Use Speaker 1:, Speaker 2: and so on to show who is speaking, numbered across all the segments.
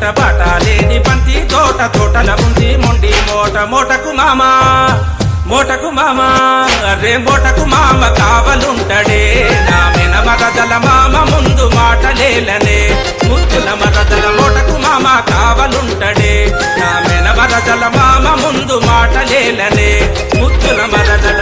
Speaker 1: తోట బాట లేని బంతి తోట తోటల ఉంది మొండి మోట మోటకు మామా మోటకు మామా అరే మోటకు మామ కావలుంటడే నా మెన మరదల మామ ముందు మాటలేలనే ముద్దుల మరదల మోటకు మామ కావలుంటడే నా మెన మరదల మామ ముందు మాటలేలనే ముద్దుల మరదల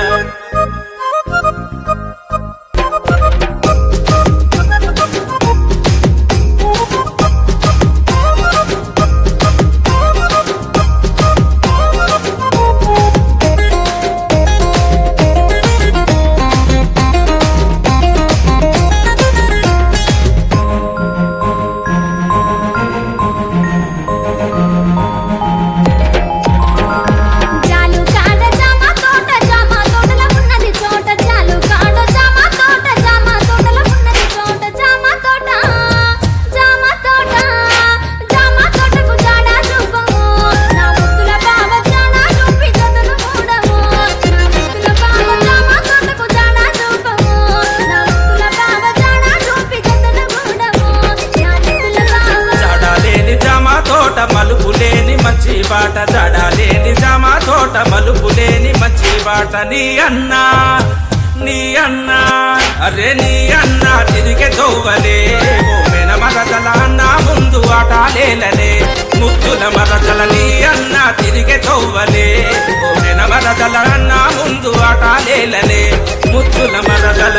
Speaker 2: జాలు కాడ జామ తోట జామ తోటల ఉన్నది చోట జాలు కాడ జామ తోట జామ తోటల ఉన్నది చోట జామ తోట జామ తోట జామ తోటకు జాడ రూపము నా ముద్దుల బావ జాడ రూపి జతలు మూడము నా ముద్దుల బావ జామ తోటకు జాడ రూపము నా ముద్దుల బావ జాడ రూపి జతలు మూడము నా ముద్దుల బావ
Speaker 1: జడలేని జామ తోట మలుపు లేని మంచి బాట జడలేని జామ తోట మలుపు లేని మంచి బాట నీ అన్నా నీ అన్నా అరే నీ అన్నా తిరిగే తోవలే ఓ మెన మరదల అన్న ముందు ఆటాలేలనే ముద్దుల మరదల నీ అన్న తిరిగే తోవలే ఓ మెన మరదల అన్న ముందు ఆటాలేలనే ముద్దుల మరదల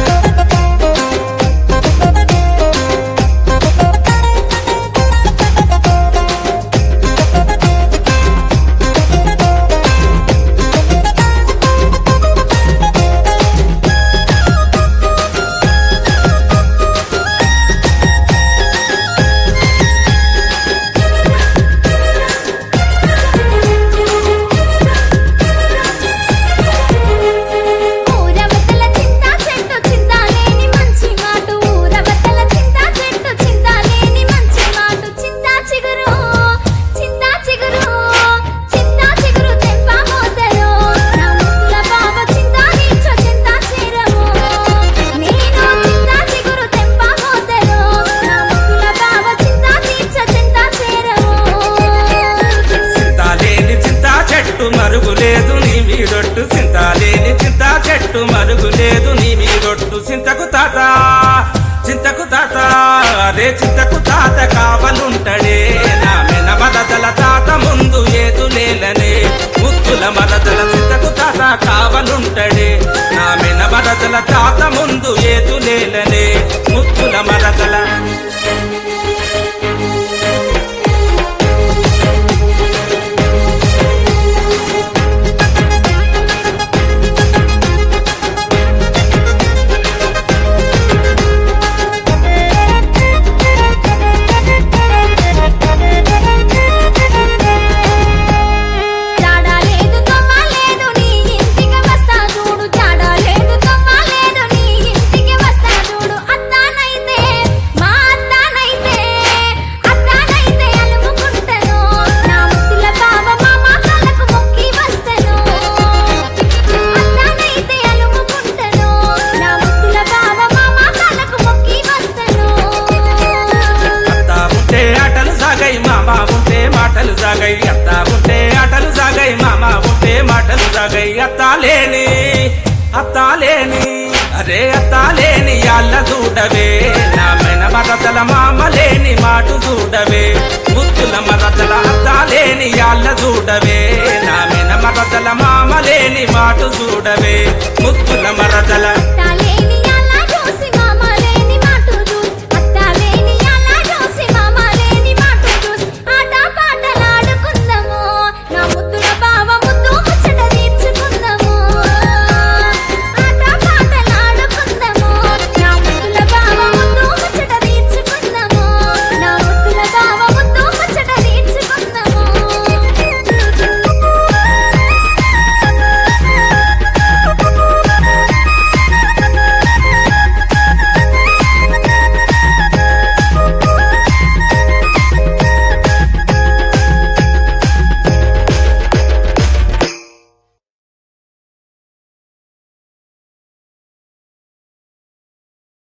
Speaker 2: ఊరవతల చింత చెట్టు చింత లేని మంచి మాటు ఊరవతల చింత చెట్టు చింత లేని మంచి మాటు చింత చిగురు చింత చిగురు చింత చిగురు తెంప మోతరు నా ముద్దుల బావ చింత నీచో చింత చేరము నేను చింత చిగురు తెంప మోతరు నా ముద్దుల బావ చింత నీచో చింత చేరము
Speaker 1: చింతాలేని చింత చెట్టు మరుగులేదు నీ మీదొట్టు చింతాలేని చింత చెట్టు మరుగులేదు నీ మీదొట్టు చింతకు తాత చింతకు తాత అరే చింతకు తాత కావలుంటడే నా మెన మరదల తాత ముందు ఏదు లేలనే ముత్తుల మరదల చింతకు తాత కావలుంటడే నా మెన మరదల తాత ముందు ఏదు లేలనే ముత్తుల మరదల
Speaker 2: జాడ లేదు తొమ్మ లేదు నీ ఇంటికి వస్తా చూడు జాడ లేదు తొమ్మ లేదు నీ ఇంటికి వస్తా చూడు అత్తానైతే మా అత్తానైతే అత్తానైతే అలుముకుంటను నా ముద్దుల బావ మామ కళ్ళకు మొక్కి వస్తను అత్తానైతే అలుముకుంటను నా ముద్దుల బావ మామ కళ్ళకు మొక్కి వస్తను
Speaker 1: అత్తా ఉంటే ఆటలు సాగై మామ ఉంటే మాటలు సాగై అత్తా ఉంటే ఆటలు సాగై మామ ఉంటే మాటలు సాగై అత్తా లేని అత్తా లేని అరే అత్తా లేని అల్ల చూడవే నా మెన మరదల మామ లేని మాటు చూడవే ముత్తుల మరదల అత్తా లేని అల్ల చూడవే నా మెన మరదల మామ లేని మాటు చూడవే ముత్తుల మరదల
Speaker 2: తల